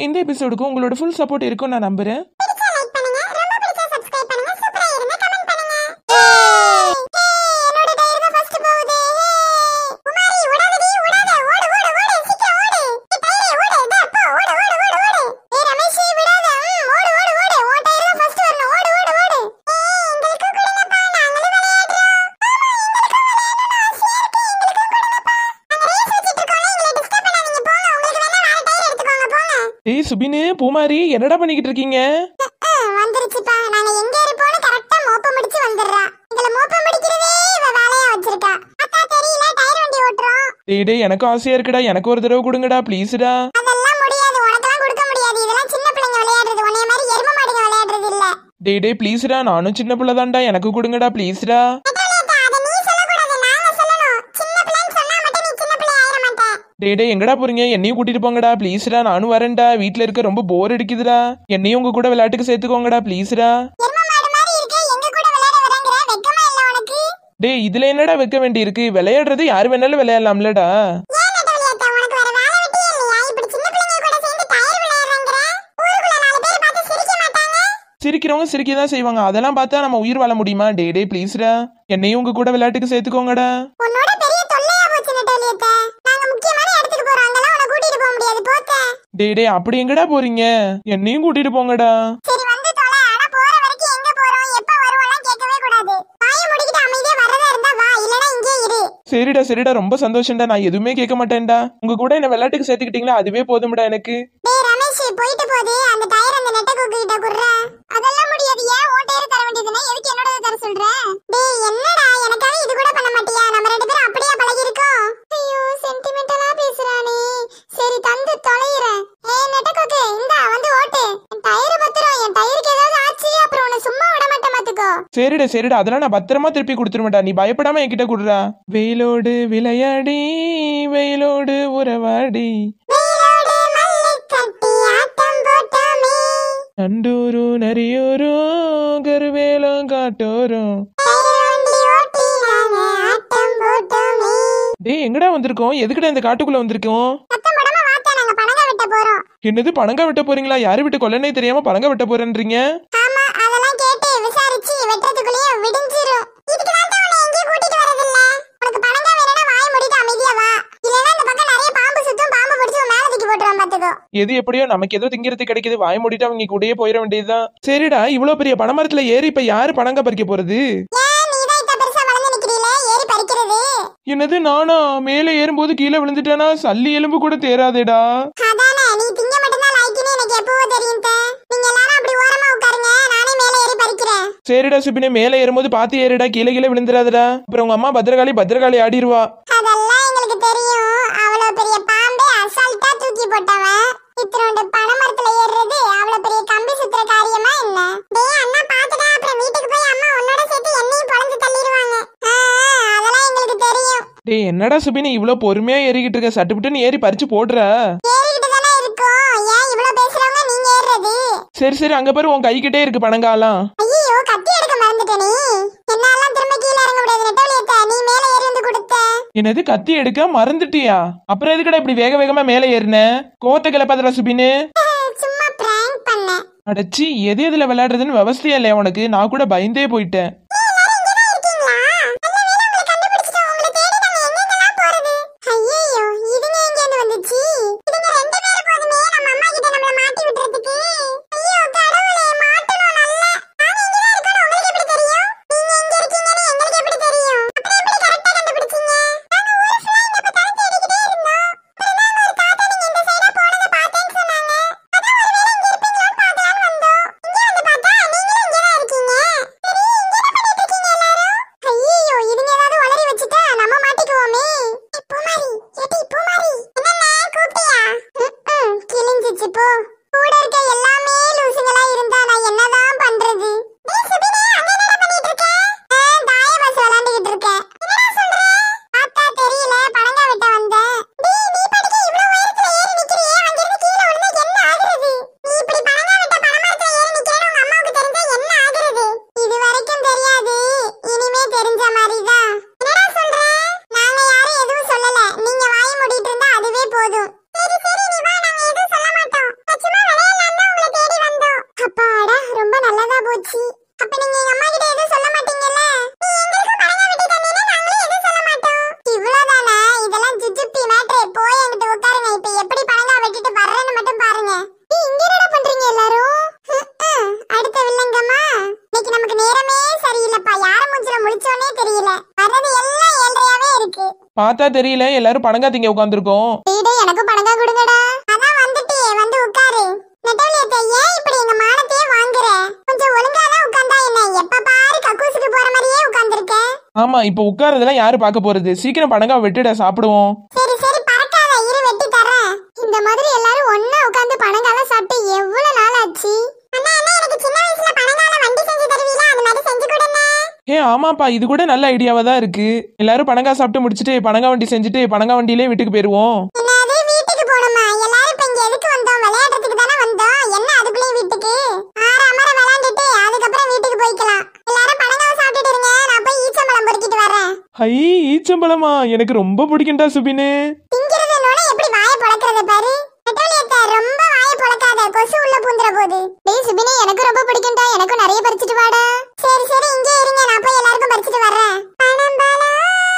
இந்த எபிசோடுக்கு உங்களோட ஃபுல் சப்போர்ட் இருக்கும் நான் நம்புறேன் பிடிச்சா லைக் பண்ணுங்க ரொம்ப பிடிச்சா சப்ஸ்கிரைப் பண்ணுங்க சூப்பரா இருந்தா கமெண்ட் பண்ணுங்க ஏய், என்னோட டைரி ஃபர்ஸ்ட் போகுது ஏய், குமாரி ஓடாதடி ஓடாத ஓடு ஓடு ஓடு சீக்கிரம் ஓடு ஏய், டைரி ஓடு இதோ போ ஓடு ஓடு ஓடு ஓடு ஏய் ரமேஷ் விடாத ம், ஓடு ஓடு ஓடு உன் டைரி தான் ஃபர்ஸ்ட் வரணும் ஓடு ஓடு ஓடு ஏய் எங்களுக்கு கொடுங்கப்பா நாங்களும் விளையாடுறோம் ஆமா எங்களுக்கும் விளையாடணும் ஆசையா இருக்கு எங்களுக்கும் கொடுங்கப்பா நாங்க ரேஸ் வச்சிட்டு இருக்கோம்ல எங்களை டிஸ்டர்ப் பண்ணாதீங்க போங்க உங்களுக்கு வேணா வேற டைரி எடுத்துக்கோங்க போங்க ஏய் சுபினு பூமாரி என்னடா பண்ணிக்கிட்டு இருக்கீங்க அஹ், வந்துருச்சுப்பா நாங்க எங்க இருப்போம்னு கரெக்டா மோப்பம் பிடிச்சு வந்துடுறா எங்களை மோப்பம் பிடிக்கிறதே இவ வேலையா வச்சிருக்கா அத்தா தெரியல டயர் வண்டி ஓட்டுறோம் டேய் டேய் எனக்கும் ஆசையா இருக்குடா எனக்கு ஒரு தடவை கொடுங்கடா ப்ளீஸ்டா அதெல்லாம் முடியாது உனக்கெல்லாம் கொடுக்க முடியாது இதெல்லாம் சின்ன பிள்ளைங்க விளையாடுறது உன்னைய மாதிரி எரும மாடுங்க விளையாடுறது இல்ல டேய் டேய் ப்ளீஸ்டா நானும் சின்ன பிள்ளை தான்டா எனக்கு கொடுங்கடா ப்ளீஸ்டா நெட்டோலியத்தா, அதை நீ சொல்லக்கூடாது நாங்க சொல்லணும் சின்ன பிள்ளைன்னு சொன்னா மட்டும் நீ சின்ன பிள்ளை ஆயிட மாட்டே டேய் டேய் எங்கடா போறீங்க என்னையும் கூட்டிட்டு போங்கடா ப்ளீஸ்டா நானும் வரேன்டா வீட்ல இருக்க ரொம்ப போர் அடிக்குதுடா என்னையும் உங்க கூட விளையாட்டுக்கு சேர்த்துக்கோங்கடா ப்ளீஸ்டா எரும மாடு மாதிரி இருக்கே எங்க கூட விளையாட வரங்கிற வெக்கமா இல்ல உனக்கு டேய் இதுல என்னடா வைக்க வேண்டியிருக்கு விளையாடுறது யார் வேணாலும் விளையாடலாம்லடா ஏன் நெட்டோலியத்தா, உனக்கு வேற வேலை வெட்டியே இல்லையா இப்படி சின்ன பிள்ளைங்க கூட சேர்ந்து டயர் விளையாடுறங்கிற ஊருக்குள்ள நாலு பேர் பார்த்து சிரிக்க மாட்டாங்க சிரிக்கிறவங்க சிரிக்க தான் செய்வாங்க அதெல்லாம் பார்த்தா நம்ம உயிர் வாழ முடியுமா டேய் டேய் ப்ளீஸ்டா என்னையும் உங்க கூட விளையாட்டுக்கு சேர்த்துக்கோங்கடா உன்னோட பெரிய தொல்லையா போச்சு நெட்டோலியத்தா நாங்க முக்கியமான இடத்துக்கு போறோம் அங்கெல்லாம் உன்னை கூட்டிட்டு போக முடியாது போத்த டேய் டேய் அப்படி எங்கடா போறீங்க என்னையும் கூட்டிட்டு போங்கடா சரி வந்து தொலை ஆனா போற வரைக்கும் எங்க போறோம் எப்ப வருவோம்லாம் கேட்கவே கூடாது வாயை முடிக்கிட்டு அமைதியா வரதா இருந்தா வா இல்லனா இங்கே இரு சரிடா சரிடா ரொம்ப சந்தோஷம்டா நான் எதுவுமே கேட்க மாட்டேன்டா உங்க கூட என்ன விளையாட்டுக்கு சேர்த்துக்கிட்டீங்களா அதுவே போதும்டா எனக்கு டேய் ரமேஷ் போயிட்டு போது அந்த டயர் அந்த நெட்ட குக்கு கிட்ட குடுறா அதெல்லாம் முடியாது ஏன் ஓ டயர் தர வேண்டியதுன்னா எதுக்கு என்னோட தர சொல்ற டேய் என்னடா எனக்காக இது கூட பண்ண மாட்டியா நம்ம ரெண்டு பேரும் அப்படியே பழகி இருக்கோம் ஐயோ சென்டிமெண்டலா பேசுறானே சரி தந்து தொலைறேன் ஏய் நெட்ட குக்கு இந்தா வந்து ஓட்டு என் டயர் பத்திரம் என் டயருக்கு ஏதாவது ஆச்சு அப்புறம் உன்னை சும்மா விட மாட்டேன் பாத்துக்கோ சரிடா சரிடா அதெல்லாம் நான் பத்திரமா திருப்பி கொடுத்துருவேன்டா நீ பயப்படாம என்கிட்ட கொடுறா வெயிலோடு விளையாடி வெயிலோடு உறவாடி வெயிலோடு மல்லி கட்டி ஆட்டம் போட்டோமே நண்டூரு நரியூரு கருவேலம் காட்டோரும் டயர் வண்டி ஓட்டி நாங்க ஆட்டம் போட்டோமே டேய் எங்கடா வந்திருக்கோம் எதுக்குடா இந்த காட்டுக்குள்ள வந்திருக்கோம் சத்தம் போடாம வாத்தா நாங்க பணங்க வெட்ட போறோம் என்னது பணங்க வெட்ட போறீங்களா யாரு விட்டு கொல்லனே தெரியாம பணங்க வெட்ட போறேன்றீங்க ஆமா அதெல்லாம் கேட்டு விசாரிச்சு வெட்டுறதுக்குள்ளேயே விடிஞ்சிரும் இதுக்கு தான் உன்னை எங்கேயும் கூட்டிட்டு வரதில்ல உனக்கு பணங்க வேணும்னா வாய மூடிட்டு அமைதியா வா இல்லைன்னா இந்த பக்கம் நிறைய பாம்பு சுத்தும் பாம்பு பிடிச்சு உன் மேல தூக்கி போட்டுருவான் பாத்துக்கோ எது எப்படியோ நமக்கு ஏதோ திங்கிறது கிடைக்குது வாய மூடிட்டு அவங்க கூடயே போயிட வேண்டியதுதான் சரிடா இவ்வளவு பெரிய பனைமரத்துல ஏறி இப்ப யாரு பணங்க பறிக்க போறது ஏன் நீ தான் இத்த பெருசா வளர்ந்து நிக்கிறீல ஏறி பறிக்கிறது என்னது நானா மேலே ஏறும்போது கீழே விழுந்துட்டேனா சல்லி எலும்பு கூட தேராதேடா அதானே நீ திங்க மட்டும்தான் லாய்க்குன்னு எனக்கு எப்பவோ தெரியும் தே. நீங்க எல்லாரும் அப்படி ஓரமா உட்காருங்க நானே மேல ஏறி பறிக்கிறேன் சரிடா சுபினே மேலே ஏறும்போது பார்த்து ஏறுடா கீழே கீழே விழுந்துடாதடா அப்புறம் உங்க அம்மா பத்திரகாளி பத்திரகாளி ஆடிடுவா அதெல்லாம் எங்களுக்கு தெரியும் அவ்வளவு பெரிய பாம்பே அசால்ட்டா தூக்கி போட்டவன் இத்தினோண்டு பனைமரத்துல ஏறுறது அவ்வளவு பெரிய கம்பி சுத்துற காரியமா என்ன டேய் அண்ணா பாத்துடா அப்புறம் வீட்டுக்கு போய் அம்மா உன்னோட சேர்த்து என்னையும் பொழந்து தள்ளிடுவாங்க ஆ, ஆ, அதெல்லாம் எங்களுக்கு தெரியும் டேய் என்னடா சுபினி இவ்வளோ பொறுமையா ஏறிக்கிட்டு இருக்க சட்டுப்புட்டுன்னு ஏறி பறிச்சு போடுற ஏறிக்கிட்டு தானே இருக்கோம் ஏன் இவ்வளவு பேசுறவங்க நீங்க ஏறுறது சரி சரி அங்க பாரு உன் கைக்கிட்டே இருக்கு பணங்காலாம் ஐயோ கத்தி எடுக்க மறந்துட்டேனே என்னாலாம் திரும்ப கீழே இறங்க முடியாது நெட்டவழியத்த நீ மேல ஏறி வந்து கொடுத்த என்னது கத்தி எடுக்க மறந்துட்டியா அப்புறம் எதுக்குடா இப்படி வேக வேகமா மேலே ஏறின கோத்த கிளப்பாதடா சுபினு சும்மா பிராங்க் பண்ணேன் அடச்சி எது எதுல விளையாடுறதுன்னு விவசாயம் இல்லையா உனக்கு நான் கூட பயந்தே போயிட்டேன் எல்லாரும் இங்கதான் இருக்கீங்களா? நல்ல வேளை உங்களை கண்டுபிடிச்சிட்டோம். உங்களை தேடி நாங்க எங்கெங்கெல்லாம் போறது? ஐயையோ, இதுங்க எங்கேருந்து வந்துச்சு? இதுங்க ரெண்டு பேரு போதுமே, நம்ம அம்மா கிட்ட நம்மள மாட்டி விட்டுறதுக்கு. ஐயோ, கடவுளே, மாட்டணும் நல்லா. நாங்க இங்கதான் இருக்கோம்னு உங்களுக்கு எப்படி தெரியும்? நீங்க எங்க இருக்கீங்கன்னு எங்களுக்கு எப்படி தெரியும்? அப்புறம் எப்படி correct ஆ கண்டுபிடிச்சீங்க? நாங்க ஊர் full ஆ எங்க பார்த்தாலும் தேடிக்கிட்டே இருந்தோம். அப்புறம் நாங்க ஒரு தாத்தா நீங்க இந்த side ஆ போனதை பார்த்தேன்னு சொன்னாங்க. அதான் ஒருவேளை இங்க இருப்பீங்களோன்னு பார்க்கலான்னு வந்தோம். இங்க வந்து பார்த்தா நீங்களும் இங்கதான் இருக்கீங்க. சரி, இங்க என்ன முழிச்சோனே தெரியல வர்றது எல்லாம் ஏழ்றையாவே இருக்கு பார்த்தா தெரியல எல்லாரும் பணங்கா திங்க உட்காந்துருக்கோம் டீடே எனக்கு பணங்கா கொடுங்கடா அதான் வந்துட்டியே வந்து உட்காரு நெட்டவழியத்தை ஏன் இப்படி எங்க மானத்தையே வாங்குற கொஞ்சம் ஒழுங்காதான் உட்கார்ந்தா என்ன எப்ப பாரு கக்கூசுக்கு போற மாதிரியே உட்கார்ந்திருக்க ஆமா இப்போ உட்காரதெல்லாம் யாரு பார்க்க போறது சீக்கிரம் பணங்கா வெட்டுட சாப்பிடுவோம் சரி சரி பறக்காத இரு வெட்டி தரேன் இந்த மாதிரி எல்லாரும் ஒண்ணா உட்கார்ந்து பணங்கால சாப்பிட்டு எவ்வளவு நாள் ஆச்சு அண்ணா அண்ணா எனக்கு சின்ன வயசுல பணங்கால வண்டி செஞ்சு தருவீங்களா அந்த மாதிரி செஞ்சு கொடுங்க ஏ ஆமாப்பா இது கூட நல்ல ஐடியாவா தான் இருக்கு எல்லாரும் பணங்கா சாப்பிட்டு முடிச்சுட்டு பணங்கா வண்டி செஞ்சுட்டு பணங்கா வண்டியிலே வீட்டுக்கு போயிருவோம் என்னது வீட்டுக்கு போகணுமா எல்லாரும் இப்ப இங்க எதுக்கு வந்தோம் விளையாடுறதுக்கு தானே வந்தோம் என்ன அதுக்குள்ளேயும் வீட்டுக்கு ஆற அமர விளையாண்டுட்டு அதுக்கப்புறம் வீட்டுக்கு போய்க்கலாம் எல்லாரும் பணங்காவை சாப்பிட்டுட்டு இருங்க நான் போய் ஈச்சம்பழம் பொறுக்கிட்டு வரேன் ஹை ஈச்சம்பழமா எனக்கு ரொம்ப பிடிக்கும்டா சுபினு திங்கிறதுனோட எப்படி வாயை பொளக்கறத பாரு நெட்டவழியத்தை ரொம்ப வாயை பொளக்காத கொசு உள்ள பூந்துற போது டேய் சுபினி எனக்கு ரொம்ப பிடிக்கும்டா எனக்கும் நிறைய பறிச்சிட்டு வாடா சரி சரி இங்கே இருங்க நான் போய் எல்லாருக்கும் பறிச்சிட்டு வரேன் பனம்பழம்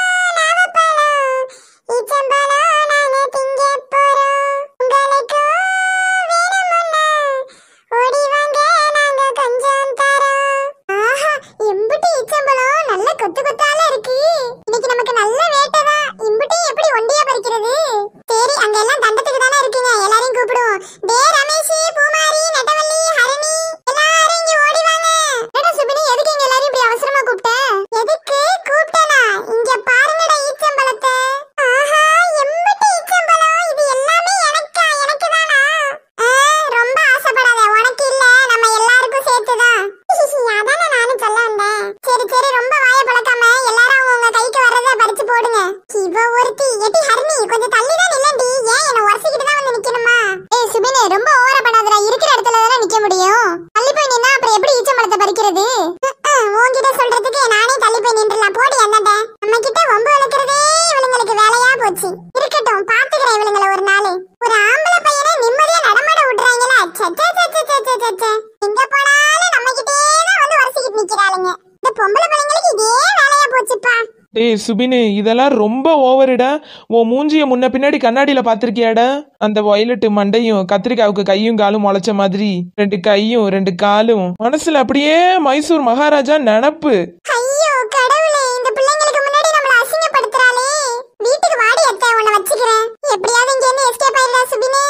நாவப்பழம் ஈச்சம்பழம் நாங்க திங்க போறோம் உங்களுக்கு வேணுமுன்னா ஓடி வாங்க நாங்க கொஞ்சம் தரோம் ஆஹா எம்புட்டு ஈச்சம்பழம் நல்ல கொத்து கொத்தால இருக்கு இன்னைக்கு நமக்கு நல்ல வேட்டை இம்புட்டி எப்படி ஒண்டியா பறிக்கிறது சரி அங்க எல்லாம் தண்டத்துக்கு தானே இருக்கீங்க எல்லாரையும் கூப்பிடுவோம் டே ரமேஷ் பூமாரி நெட்டவள்ளி ஹரணி எல்லாரும் இங்க ஓடி வாங்க என்னடா சுபினி எதுக்கு இங்க எல்லாரும் இப்படி அவசரமா கூப்பிட்ட எதுக்கு கூப்பிட்டனா இங்க பாருங்கடா ஈச்சம்பழத்தை ஆஹா எம்புட்டி ஈச்சம்பழம் இது எல்லாமே எனக்கா எனக்கு தானா ரொம்ப ஆசைப்படாத உனக்கு இல்ல நம்ம எல்லாருக்கும் சேர்த்துதான் அதானே நானும் சொல்ல வந்தேன் சரி சரி ரொம்ப வாய பழக்காம எல்லாரும் அவங்க உங்க கைக்கு வர்றத பறிச்சு போடுங்க இவ ஒருத்தி எட்டி ஹரிணி கொஞ்சம் தள்ளி தான் நில்லண்டி ஏன் என்ன உரசிக்கிட்டு தான் வந்து நிக்கணுமா ஏய் சுபினே ரொம்ப ஓவரா பண்ணாதடா இருக்கிற இடத்துல தானே நிக்க முடியும் தள்ளி போய் நின்னா அப்புறம் எப்படி ஈச்சம்பழத்தை பறிக்கிறது உன்கிட்ட சொல்றதுக்கு நானே தள்ளி போய் நின்றுலாம் போடி அண்ணாட்ட நம்ம கிட்ட வம்பு வளர்க்கறதே இவளுங்களுக்கு வேலையா போச்சு இருக்கட்டும் பாத்துக்கிறேன் இவளுங்கள ஒரு நாள் ஒரு ஆம்பளை பையனை நிம்மதியா நடமாட விடுறாங்களா ச்சே, ச்சே, ச்சே, ச்சே, ச்சே, ச்சே, ச்சே, ச்சே. எங்க போனாலும் நம்ம கிட்டே தான் வந்து உரசிக்கிட்டு நிக்கிறாளுங்க இந்த பொம்பளை பிள்ளைங்களுக்கு இதே வேலையா போச்சுப்பா டேய் சுபினு இதெல்லாம் ரொம்ப ஓவருடா உன் மூஞ்சிய முன்ன பின்னாடி கண்ணாடியில பாத்திருக்கியாடா அந்த வயலட்டு மண்டையும் கத்திரிக்காவுக்கு கையும் காலும் முளைச்ச மாதிரி ரெண்டு கையும் ரெண்டு காலும் மனசுல அப்படியே மைசூர் மகாராஜா நினப்பு ஐயோ கடவுளே இந்த பிள்ளைங்களுக்கு முன்னாடி நம்மள அசிங்கப்படுத்துறாளே வீட்டுக்கு வாடி அத்தை உன்னை வச்சுக்கிறேன் எப்படியாவது இங்க இருந்து எஸ்கேப் ஆயிடலாம் சுபினே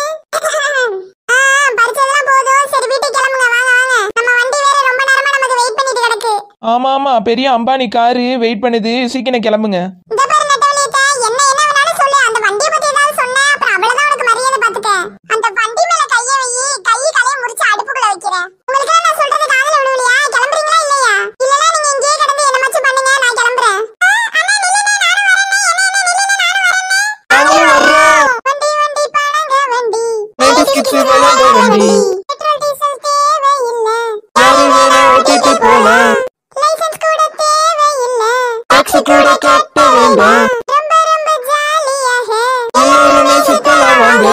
ஆ படிச்சதெல்லாம் போதும் சரி வீட்டுக்கு கிளம்புங்க வாங்க வாங்க நம்ம வண்டி வேற ரொம்ப நேரமா நமக்கு வெயிட் பண்ணிட்டு கிடக்கு ஆமா ஆமா பெரிய அம்பானி காரு வெயிட் பண்ணுது சீக்கிரம் கிளம்புங்க இந்த பாரு நெட்டவழியத்தை என்ன என்ன வேணாலும் சொல்லு அந்த வண்டியை பத்தி ஏதாவது சொன்ன அப்புறம் அவ்வளவுதான் உனக்கு மரியாதை பாத்துக்க அந்த வண்டி மேல கைய வை கை கலைய முடிச்சு அடுப்புக்குள்ள வைக்கிறேன் உங்களுக்கு நான் சொல்றது காதுல விழுவலையா கிளம்புறீங்களா இல்லையா இல்லனா நீங்க இங்கேயே கிடந்து என்ன மச்சு பண்ணுங்க நான் கிளம்புறேன் ஆ, அண்ணா நில்லுண்ணே, நானும் வரேண்ணே. என்ன, என்ன, நில்லுண்ணே, நானும் வரேண்ணே. வண்டி வண்டி பழங்க வண்டி 90s kids விளையாட வண்டி. பெட்ரோல் டீசல் தேவையில்லை யாரு வேணா ஓட்டிட்டு போலாம் லைசென்ஸ் கூட தேவையில்லை டாக்ஸி கூட கட்ட வேண்டாம் ரொம்ப ரொம்ப ஜாலியாக எல்லாருமே சுத்தலாம் வாங்க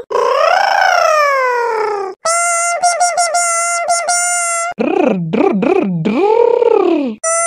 ட்ர், ட்ர், ட்ர், ட்ர்.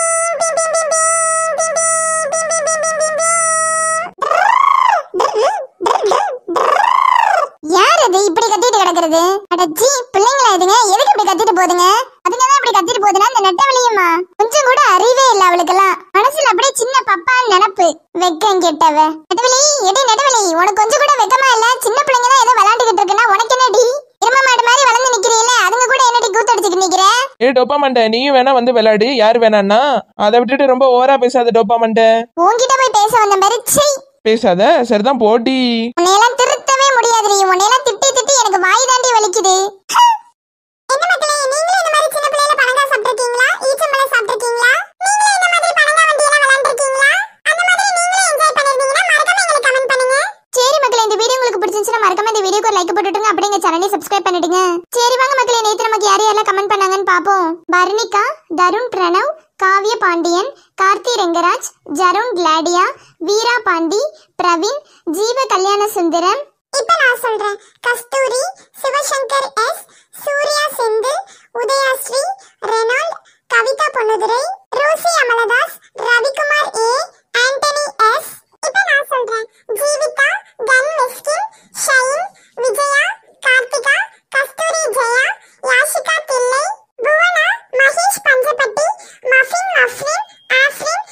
யார் அது இப்படி கத்திட்டு கிடக்குறது அட ஜீ பிள்ளைங்களா இதுங்க எதுக்கு இப்படி கத்திட்டு போகுதுங்க அதுங்க தான் இப்படி கத்திட்டு போகுதுன்னா இந்த நெட்ட வழியுமா கொஞ்சம் கூட அறிவே இல்ல அவளுக்கெல்லாம் மனசுல அப்படியே சின்ன பப்பா நினப்பு வெக்கம் கெட்டவ நெட்டவெளி எடி நெட்டவெளி உனக்கு கொஞ்சம் கூட வெக்கமா இல்ல சின்ன பிள்ளைங்க தான் ஏதோ விளையாண்டுகிட்டு இருக்குன்னா உனக்கு என்னடி எரும மாடு மாதிரி வளர்ந்து நிக்கிறீல அதுங்க கூட என்னடி கூத்தடிச்சுட்டு நிக்கிற ஏ டோப்பா மண்டை நீயும் வேணா வந்து விளையாடு யார் வேணான்னா அதை விட்டுட்டு ரொம்ப ஓவரா பேசாத டோப்பா மண்டை உன்கிட்ட போய் பேச வந்த மாதிரி சை பேசாத சரிதான் போட்டி உன்னையெல்லாம் திருத்தவே முடியாதுடி உன்னையெல்லாம் திட்டி திட்டி எனக்கு வாய் தாண்டி வலிக்குது என்ன மக்களே நீங்களும் இந்த மாதிரி சின்ன பிள்ளையில பனங்கா சாப்பிட்டிருக்கீங்களா ஈச்சம்பழம் சாப்பிட்டிருக்கீங்களா நீங்களும் இந்த மாதிரி பனங்கா வண்டியெல்லாம் விளையாண்டுருக்கீங்களா அந்த மாதிரி நீங்களும் என்ஜாய் பண்ணிருந்தீங்கன்னா மறக்காம எங்களுக்கு கமெண்ட் பண்ணுங்க சரி மக்களே இந்த வீடியோ உங்களுக்கு பிடிச்சிருந்துச்சுன்னா மறக்காம இந்த வீடியோக்கு ஒரு லைக் போட்டுட்டுங்க அப்படியே எங்க சேனலை சப்ஸ்கிரைப் பண்ணிடுங்க சரி வாங்க மக்களே நேத்து நமக்கு யார் யாரெல்லாம் கமெண்ட் பண்ணாங்கன்னு பாப்போம் பர்ணிகா தருண் பிரணவ் காவ்ய பாண்டியன் கார்த்தி ரெங்கராஜ் ஜருண் கிளாடியா வீரா பாண்டி பிரவீன் ஜீவ கல்யாண சுந்தரம் இப்ப நான் சொல்றேன் Kasthuri Sivasankar S Surya Senthil Udhayasri Reynold Kavitha Ponnudurai Rosy Amaladas Ravikumar A Antony S இப்ப நான் சொல்றேன் ஜீவிதா தன் மிஸ்கின் ஷைன் விஜயா கார்த்திகா கஸ்தூரி ஜெயா யாஷிகா தில்லை புவனா மகேஷ் பஞ்சப்பட்டி மஃபின் மஃப்ரின் ஆஃப்ரின்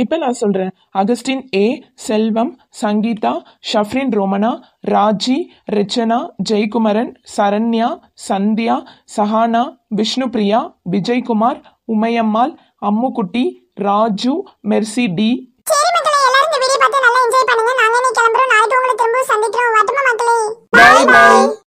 இப்போ நான் சொல்கிறேன் Augustine A Selvam Sangeetha Shafrin Romana Raji Richana Jeyakumaran Saranya Sandhya Sahana Vishnupriya Vijayakumar Umaiyammal Ammukutty Raju Mercy D சரி மக்களே எல்லாரும் இந்த வீடியோ பார்த்து நல்லா என்ஜாய் பண்ணுங்க நாங்க இன்னைக்கு கிளம்புறோம் நாளைக்கு உங்களை திரும்ப சந்திக்கிறோம் வரட்டுமா மக்களே Bye, bye.